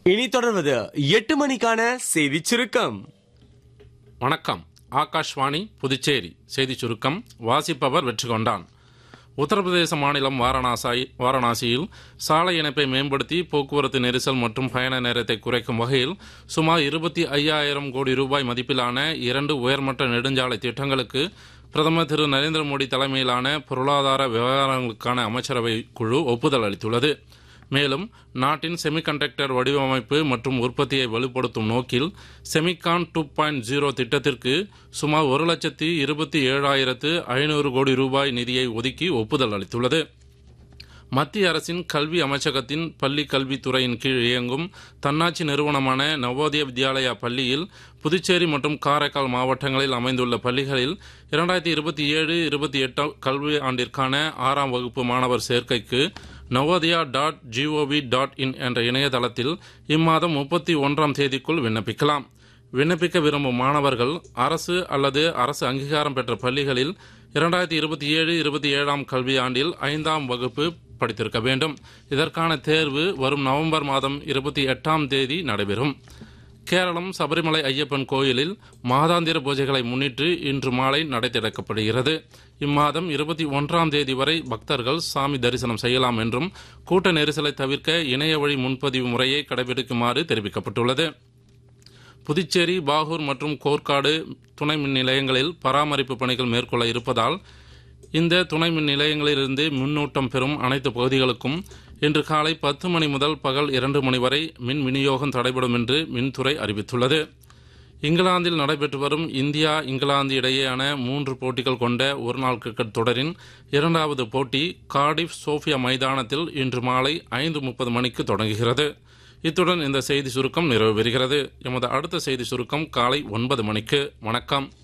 இனி தொடர்வது எட்டு மணிக்கான செய்தி சுருக்கம் வணக்கம் ஆகாஷ்வாணி புதுச்சேரி செய்தி சுருக்கம் வாசிப்பவர் வெற்றி கொண்டான் உத்தரப்பிரதேச மாநிலம் வாரணாசி வாரணாசியில் சாலை இணைப்பை மேம்படுத்தி போக்குவரத்து நெரிசல் மற்றும் பயண நேரத்தை குறைக்கும் வகையில் சுமார் இருபத்தி ஐயாயிரம் கோடி ரூபாய் மதிப்பிலான இரண்டு உயர்மட்ட நெடுஞ்சாலை திட்டங்களுக்கு பிரதமர் திரு நரேந்திர மோடி தலைமையிலான பொருளாதார விவகாரங்களுக்கான அமைச்சரவை குழு ஒப்புதல் அளித்துள்ளது மேலும் நாட்டின் செமிகண்டக்டர் வடிவமைப்பு மற்றும் உற்பத்தியை வலுப்படுத்தும் நோக்கில் செமிகான் டூ பாயிண்ட் ஜீரோ திட்டத்திற்கு சுமார் ஒரு லட்சத்தி இருபத்தி ஏழாயிரத்து ஐநூறு கோடி ரூபாய் நிதியை ஒதுக்கி ஒப்புதல் அளித்துள்ளது மத்திய அரசின் கல்வி அமைச்சகத்தின் பள்ளி கல்வித்துறையின் கீழ் இயங்கும் தன்னாட்சி நிறுவனமான நவோதய வித்யாலயா பள்ளியில் புதுச்சேரி மற்றும் காரைக்கால் மாவட்டங்களில் அமைந்துள்ள பள்ளிகளில் இரண்டாயிரத்தி இருபத்தி ஏழு இருபத்தி எட்டாம் கல்வி ஆண்டிற்கான ஆறாம் வகுப்பு மாணவர் சேர்க்கைக்கு Navodaya dot GOV dot in என்ற இணையதளத்தில் இம்மாதம் முப்பத்தி ஒன்றாம் தேதிக்குள் விண்ணப்பிக்கலாம் விண்ணப்பிக்க விரும்பும் மாணவர்கள் அரசு அல்லது அரசு அங்கீகாரம் பெற்ற பள்ளிகளில் இரண்டாயிரத்தி இருபத்தி ஏழு இருபத்தி ஏழாம் கல்வியாண்டில் ஐந்தாம் வகுப்பு படித்திருக்க வேண்டும் இதற்கான தேர்வு வரும் நவம்பர் மாதம் இருபத்தி எட்டாம் தேதி நடைபெறும் கேரளம் சபரிமலை ஐயப்பன் கோயிலில் மாதாந்திர பூஜைகளை முன்னிட்டு இன்று மாலை நடை திறக்கப்படுகிறது இம்மாதம் இருபத்தி ஒன்றாம் தேதி வரை பக்தர்கள் சாமி தரிசனம் செய்யலாம் என்றும் கூட்ட நெரிசலை தவிர்க்க இணைய வழி முன்பதிவு முறையை கடைபிடிக்குமாறு தெரிவிக்கப்பட்டுள்ளது புதுச்சேரி பாகூர் மற்றும் கோர்க்காடு துணை மின் நிலையங்களில் பராமரிப்பு பணிகள் மேற்கொள்ள இருப்பதால் இந்த துணை மின் நிலையங்களிலிருந்து மின்னூட்டம் பெறும் அனைத்து பகுதிகளுக்கும் இன்று காலை பத்து மணி முதல் பகல் இரண்டு மணி வரை மின் விநியோகம் தடைபடும் என்று மின்துறை அறிவித்துள்ளது இங்கிலாந்தில் நடைபெற்று வரும் இந்தியா இங்கிலாந்து இடையேயான மூன்று போட்டிகள் கொண்ட ஒருநாள் கிரிக்கெட் தொடரின் இரண்டாவது போட்டி கார்டிஃப் சோஃபியா மைதானத்தில் இன்று மாலை ஐந்து முப்பது மணிக்கு தொடங்குகிறது இத்துடன் இந்த செய்தி சுருக்கம் நிறைவு பெறுகிறது எமது அடுத்த செய்தி சுருக்கம் காலை ஒன்பது மணிக்கு வணக்கம்